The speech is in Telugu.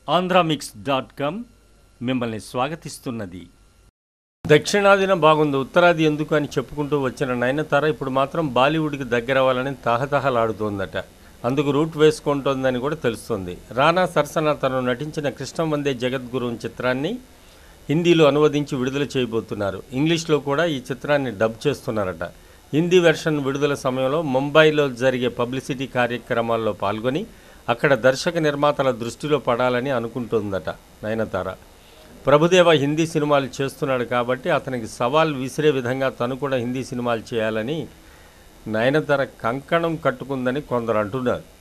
ఆంధ్రామిక్స్ డాట్ కామ్ మిమ్మల్ని స్వాగతిస్తున్నది దక్షిణాదిన బాగుంది ఉత్తరాది ఎందుకు అని చెప్పుకుంటూ వచ్చిన నయనతార ఇప్పుడు మాత్రం బాలీవుడ్కి దగ్గర అవ్వాలని తహతహలాడుతోందట అందుకు రూట్ వేసుకుంటోందని కూడా తెలుస్తోంది రానా సరసన తను నటించిన కృష్ణం వందే జగద్గురు చిత్రాన్ని హిందీలో అనువదించి విడుదల చేయబోతున్నారు ఇంగ్లీష్లో కూడా ఈ చిత్రాన్ని డబ్ చేస్తున్నారట హిందీ వెర్షన్ విడుదల సమయంలో ముంబైలో జరిగే పబ్లిసిటీ కార్యక్రమాల్లో పాల్గొని అక్కడ దర్శక నిర్మాతల దృష్టిలో పడాలని అనుకుంటోందట నయనతార ప్రభుదేవ హిందీ సినిమాలు చేస్తున్నాడు కాబట్టి అతనికి సవాల్ విసిరే విధంగా తను కూడా హిందీ సినిమాలు చేయాలని నయనతార కంకణం కట్టుకుందని కొందరు అంటున్నారు